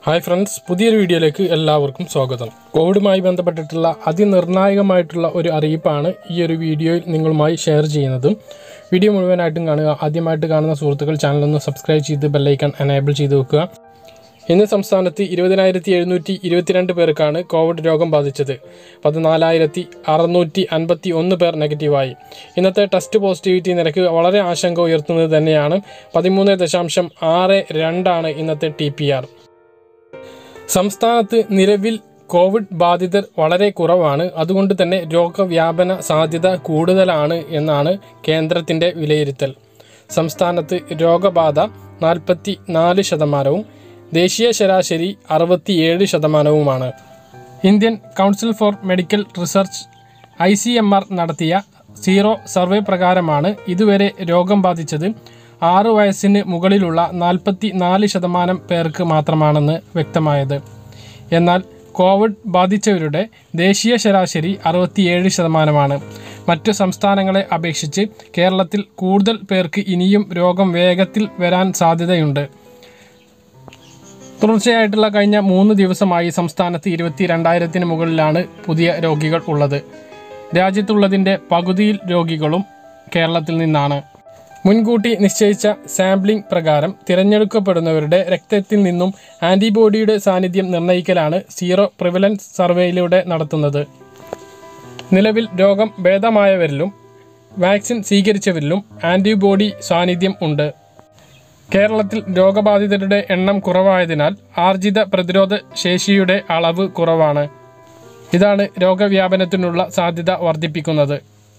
hi friends പുതിയൊരു വീഡിയോയിലേക്ക് എല്ലാവർക്കും സ്വാഗതം കോവിഡുമായി ബന്ധപ്പെട്ടിട്ടുള്ള അതിനിർണായകമായിട്ടുള്ള ഒരു അറിയിപ്പാണ് ഈ ഒരു വീഡിയോയിൽ നിങ്ങളുമായി ഷെയർ ചെയ്യുന്നത് വീഡിയോ മുഴുവനായിട്ടും കാണുക ആദ്യമായിട്ട് കാണുന്ന സുഹൃത്തുക്കൾ ചാനലൊന്ന് സബ്സ്ക്രൈബ് ചെയ്ത് ബെല്ലൈക്കൺ എനേബിൾ ചെയ്ത് വെക്കുക ഇന്ന് സംസ്ഥാനത്ത് ഇരുപതിനായിരത്തി എഴുന്നൂറ്റി ഇരുപത്തിരണ്ട് പേർക്കാണ് കോവിഡ് രോഗം ബാധിച്ചത് പതിനാലായിരത്തി അറുന്നൂറ്റി അൻപത്തി ഒന്ന് പേർ നെഗറ്റീവായി ഇന്നത്തെ ടെസ്റ്റ് പോസിറ്റിവിറ്റി നിരക്ക് വളരെ ആശങ്ക ഉയർത്തുന്നത് തന്നെയാണ് പതിമൂന്ന് ദശാംശം ആറ് രണ്ടാണ് ഇന്നത്തെ ടി പി ആർ സംസ്ഥാനത്ത് നിലവിൽ കോവിഡ് ബാധിതർ വളരെ കുറവാണ് അതുകൊണ്ട് തന്നെ രോഗവ്യാപന സാധ്യത കൂടുതലാണ് എന്നാണ് കേന്ദ്രത്തിൻ്റെ വിലയിരുത്തൽ സംസ്ഥാനത്ത് രോഗബാധ നാൽപ്പത്തി നാല് ശതമാനവും ദേശീയ ശരാശരി അറുപത്തിയേഴ് ശതമാനവുമാണ് Indian council for medical research I C M R നടത്തിയ സീറോ സർവേ പ്രകാരമാണ് ഇതുവരെ രോഗം ബാധിച്ചത് ആറു വയസ്സിന് മുകളിലുള്ള നാൽപ്പത്തി നാല് ശതമാനം പേർക്ക് മാത്രമാണെന്ന് വ്യക്തമായത് എന്നാൽ കോവിഡ് ബാധിച്ചവരുടെ ദേശീയ ശരാശരി അറുപത്തിയേഴ് ശതമാനമാണ് മറ്റു സംസ്ഥാനങ്ങളെ അപേക്ഷിച്ച് കേരളത്തിൽ കൂടുതൽ പേർക്ക് ഇനിയും രോഗം വേഗത്തിൽ വരാൻ സാധ്യതയുണ്ട് തുടർച്ചയായിട്ടുള്ള കഴിഞ്ഞ മൂന്ന് ദിവസമായി സംസ്ഥാനത്ത് ഇരുപത്തി രണ്ടായിരത്തിന് മുകളിലാണ് പുതിയ രോഗികൾ ഉള്ളത് രാജ്യത്തുള്ളതിൻ്റെ പകുതിയിൽ രോഗികളും കേരളത്തിൽ നിന്നാണ് മുൻകൂട്ടി നിശ്ചയിച്ച സാമ്പിളിംഗ് പ്രകാരം തിരഞ്ഞെടുക്കപ്പെടുന്നവരുടെ രക്തത്തിൽ നിന്നും ആൻറ്റിബോഡിയുടെ സാന്നിധ്യം നിർണ്ണയിക്കലാണ് സീറോ പ്രിവലൻസ് സർവേയിലൂടെ നടത്തുന്നത് നിലവിൽ രോഗം ഭേദമായവരിലും വാക്സിൻ സ്വീകരിച്ചവരിലും ആൻറ്റിബോഡി സാന്നിധ്യം ഉണ്ട് കേരളത്തിൽ രോഗബാധിതരുടെ എണ്ണം കുറവായതിനാൽ ആർജിത പ്രതിരോധ ശേഷിയുടെ അളവ് കുറവാണ് ഇതാണ് രോഗവ്യാപനത്തിനുള്ള സാധ്യത വർദ്ധിപ്പിക്കുന്നത്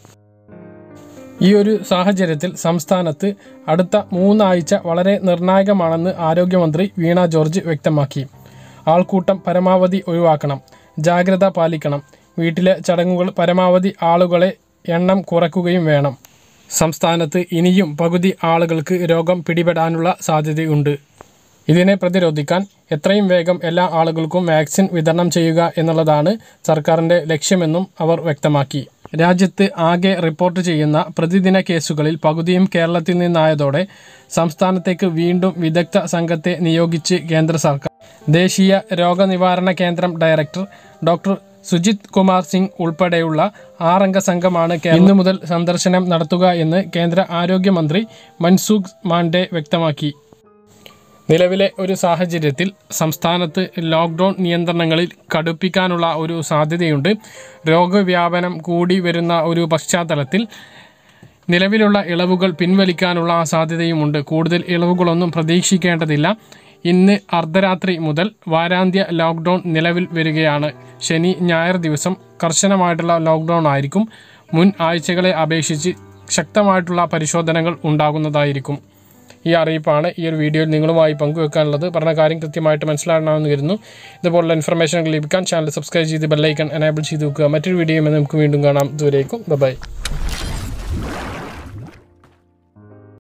ഈ ഒരു സാഹചര്യത്തിൽ സംസ്ഥാനത്ത് അടുത്ത മൂന്നാഴ്ച വളരെ നിർണായകമാണെന്ന് ആരോഗ്യമന്ത്രി വീണ ജോർജ് വ്യക്തമാക്കി ആൾക്കൂട്ടം പരമാവധി ഒഴിവാക്കണം ജാഗ്രത പാലിക്കണം വീട്ടിലെ ചടങ്ങുകൾ പരമാവധി ആളുകളെ എണ്ണം കുറയ്ക്കുകയും വേണം സംസ്ഥാനത്ത് ഇനിയും പകുതി ആളുകൾക്ക് രോഗം പിടിപെടാനുള്ള സാധ്യതയുണ്ട് ഇതിനെ പ്രതിരോധിക്കാൻ എത്രയും വേഗം എല്ലാ ആളുകൾക്കും വാക്സിൻ വിതരണം ചെയ്യുക എന്നുള്ളതാണ് സർക്കാരിൻ്റെ ലക്ഷ്യമെന്നും അവർ വ്യക്തമാക്കി രാജ്യത്ത് ആകെ റിപ്പോർട്ട് ചെയ്യുന്ന പ്രതിദിന കേസുകളിൽ പകുതിയും കേരളത്തിൽ നിന്നായതോടെ സംസ്ഥാനത്തേക്ക് വീണ്ടും വിദഗ്ധ സംഘത്തെ നിയോഗിച്ച് കേന്ദ്ര സർക്കാർ ദേശീയ രോഗനിവാരണ കേന്ദ്രം ഡയറക്ടർ ഡോക്ടർ സുജിത് കുമാർ സിംഗ് ഉൾപ്പെടെയുള്ള ആറംഗ സംഘമാണ് ഇന്നു മുതൽ സന്ദർശനം നടത്തുക എന്ന് കേന്ദ്ര ആരോഗ്യമന്ത്രി മൻസുഖ് മാണ്ഡെ വ്യക്തമാക്കി നിലവിലെ ഒരു സാഹചര്യത്തിൽ സംസ്ഥാനത്ത് ലോക്ക്ഡൗൺ നിയന്ത്രണങ്ങളിൽ കടുപ്പിക്കാനുള്ള ഒരു സാധ്യതയുണ്ട് രോഗവ്യാപനം കൂടി വരുന്ന ഒരു പശ്ചാത്തലത്തിൽ നിലവിലുള്ള ഇളവുകൾ പിൻവലിക്കാനുള്ള സാധ്യതയുമുണ്ട് കൂടുതൽ ഇളവുകളൊന്നും പ്രതീക്ഷിക്കേണ്ടതില്ല ഇന്ന് അർദ്ധരാത്രി മുതൽ വാരാന്ത്യ ലോക്ക്ഡൗൺ നിലവിൽ വരികയാണ് ശനി ഞായർ ദിവസം കർശനമായിട്ടുള്ള ലോക്ക്ഡൗൺ ആയിരിക്കും മുൻ ആഴ്ചകളെ അപേക്ഷിച്ച് ശക്തമായിട്ടുള്ള പരിശോധനകൾ ഉണ്ടാകുന്നതായിരിക്കും ഈ അറിയിപ്പാണ് ഈ ഒരു വീഡിയോയിൽ നിങ്ങളുമായി പങ്കുവെക്കാനുള്ളത് പറഞ്ഞ കാര്യം കൃത്യമായിട്ട് മനസ്സിലാകണമെന്ന് കരുതുന്നു ഇതുപോലുള്ള ഇൻഫർമേഷനുകൾ ലഭിക്കാൻ ചാനൽ സബ്സ്ക്രൈബ് ചെയ്ത് ബെല്ലൈക്കൺ എനേബിൾ ചെയ്ത് വെക്കുക മറ്റൊരു വീഡിയോയുമായി നമുക്ക് വീണ്ടും കാണാം ഇതുവരേക്കും ബൈ